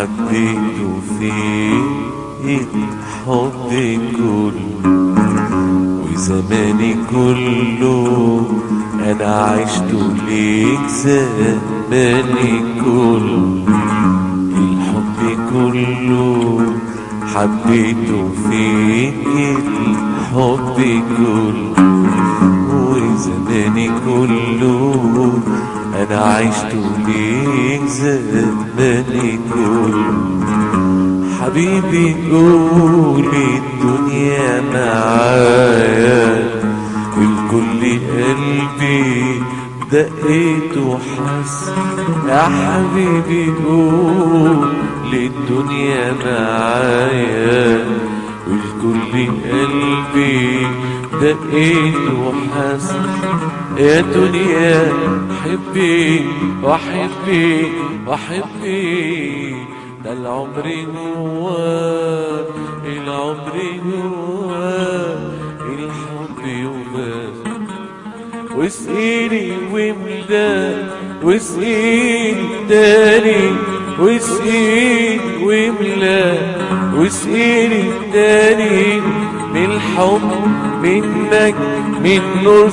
حبيته فيه الحب كله وزماني كله انا عشت ليك زماني كله الحب كله حبيته فيك الحب كله وزماني كله انا عشت ليك زماني كله حبيبي قول الدنيا معايا الكل قلبي دقيت وحس يا حبيبي قول الدنيا معايا والكل قلبي دقيت وحس يا دنيا حبي وحبي وحبي ده العمر جواه العمر جواه الحب يبان واسقيني واملا واسقيني تاني واسقيني واملا واسقيني تاني من الحب منك من نور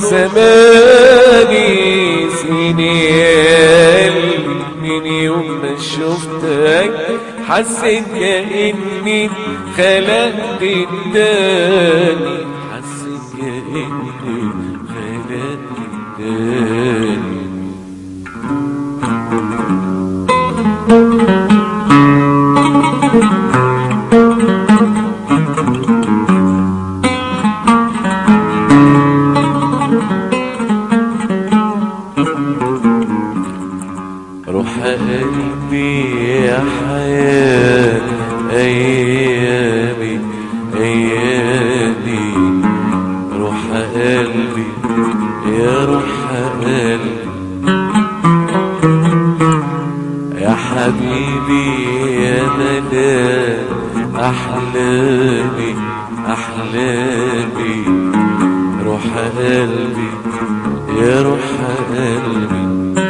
زماني سيني يا قلبي من يوم ما شفتك حسيت كأني خلقت التاني حسيت كأني خلقت التاني روح قلبي يا حياة أيامي أيامي روح قلبي يا روح قلبي يا حبيبي يا مدى أحلامي أحلامي روح قلبي يا روح قلبي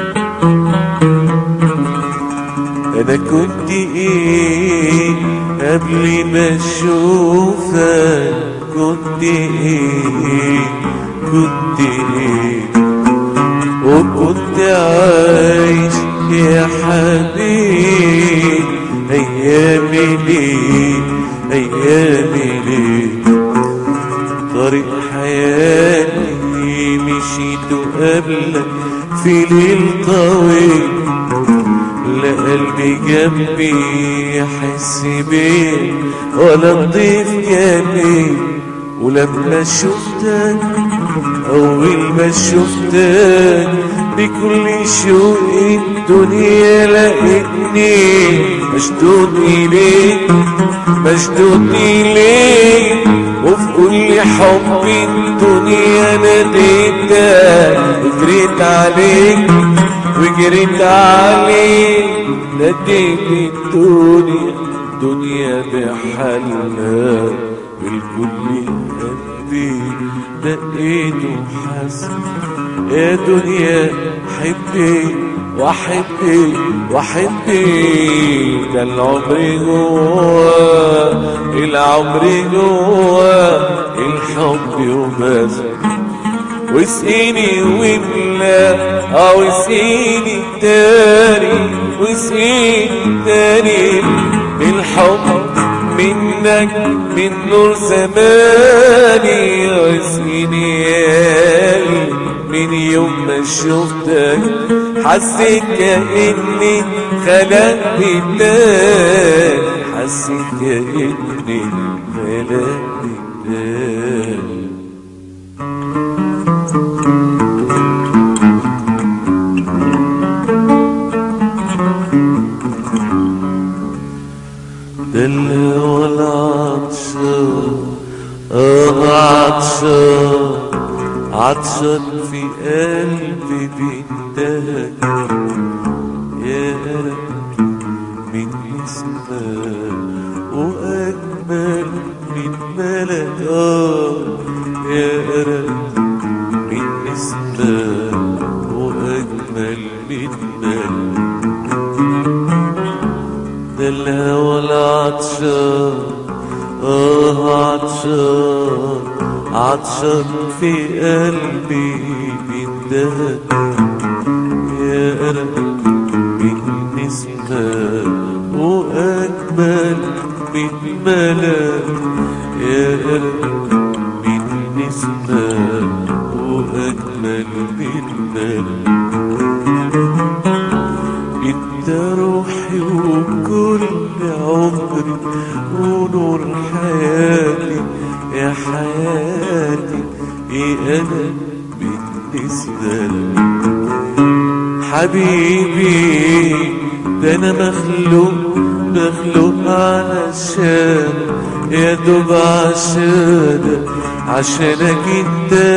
انا كنت ايه قبل ما اشوفك كنت ايه كنت ايه وكنت عايش يا حبيبي ايامي ليه ايامي ليه طريق حياتي مشيت قبلك في ليل طويل لا قلبي جنبي يحس بيه ولا نضيف جنبي ولما شفتك أول ما شفتك بكل شوق الدنيا لقيتني مشدود إليك مشدود إليك وفي كل حب الدنيا ناديتك جريت عليك وجريت عليك ناديت الدنيا دنيا بحالها بالكل قلبي دقيت وحس يا دنيا حبي وحبي وحبي ده العمر جوا العمر جوا الحب وبس واسقيني واملا اه واسقيني تاني واسقيني تاني الحب منك من نور زماني واسقيني يالي من يوم ما شفتك حسيت كأني خلقت تاني حسيت كأني خلقت تاني دل والعطشان اه عطشان عطشان في قلبي بينتهك يا رب من اسمك واجمل من ملك اه يا رب من اسمك واجمل من ملك ده الهوى العطشان اه عطشان عطشان في قلبي بيندهك يا قلبي من نسمة وأجمل من ملاك يا قلبي من نسمة وأجمل من ملاك انت روحي وكل عمري ونور حياتي يا حياتي ايه انا بالنسبة لك حبيبي ده انا مخلوق مخلوق علشان يا دوب عشانك عشانك انت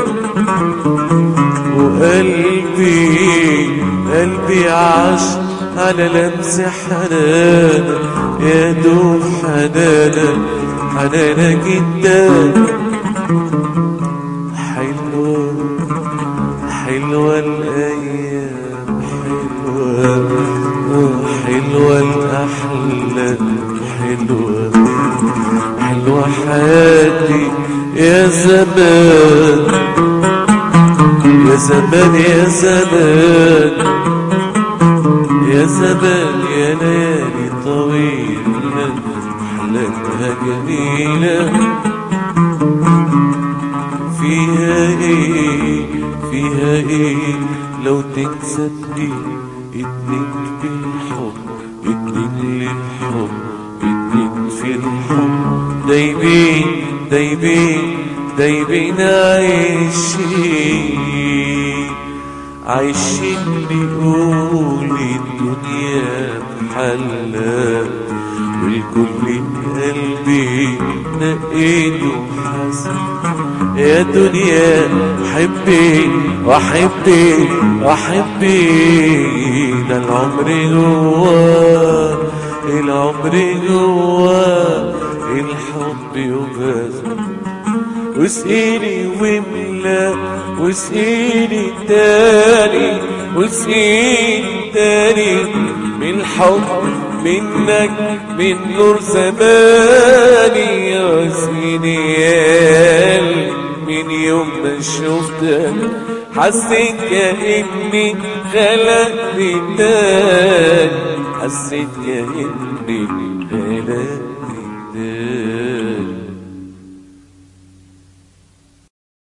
وقلبي قلبي عاش على لمس حنانك يا دوب حنانك حنانك انت حلوة حلوة الأيام حلوة حلوة الأحلام حلوة حلوة حياتي يا زمان يا زمان يا زمان يا زمان يا ليالي طويلة أحلامها جميلة فيها ايه فيها ايه لو تنسى اتنين اتنين بالحب اتنين للحب اتنين في الحب دايبين دايبين دايبين عايشين عايشين بيقول الدنيا محلة والكل قلبي نقيته حسن يا دنيا حبي وحبي وحبي ده العمر جواه العمر جواه الحب يباس واسقيني واملا واسقيني تاني واسقيني تاني من حب منك من نور زماني واسقيني يا قلبي من يوم ما شفتك حسيت كأني خلقت تاني حسيت كأني خلقت